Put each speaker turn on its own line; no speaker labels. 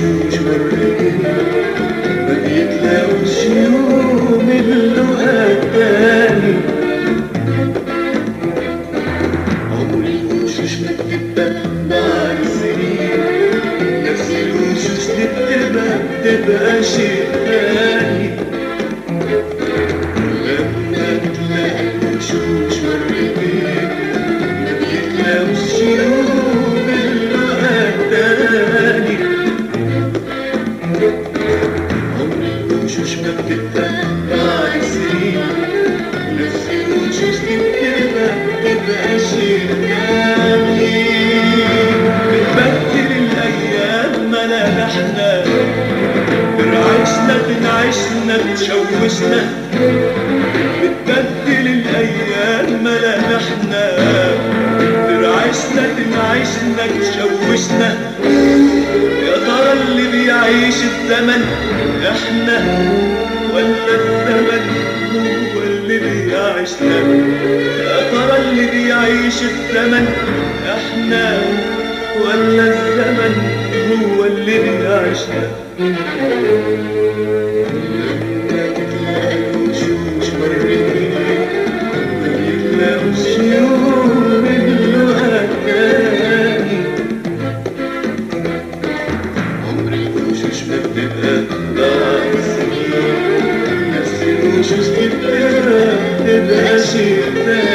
وشوش مرتين ما بيتلاقوش يوم اللقا التاني عمر الوشوش ما بتبقى مع السنين نفس الوشوش اللي بتبقى بتبقى شيء تاني لما تلاقي الوشوش مرتين ما بيتلاقوش يوم اللقا التاني عمر الوشوش ما بتبقى مع السنين نفس الوشوش دي بتبقى بتبقى شيء تاني بتبدل الأيام ملامحنا برعشنا تنعشنا تشوشنا بتبدل الأيام ملامحنا برعشنا تنعشنا تشوشنا يا ترى اللي بيعيش الزمن احنا ولا الزمن هو اللي بيعيشنا يا ترى اللي بيعيش الزمن احنا ولا الزمن هو اللي بيعيشنا لما تلاقي الوشوش مرتين ما بيتلاقوش يوم اللقا التاني عمر الوشوش ما بتبقى مع السنين نفس الوشوش دي بتبقى بتبقى شيء تاني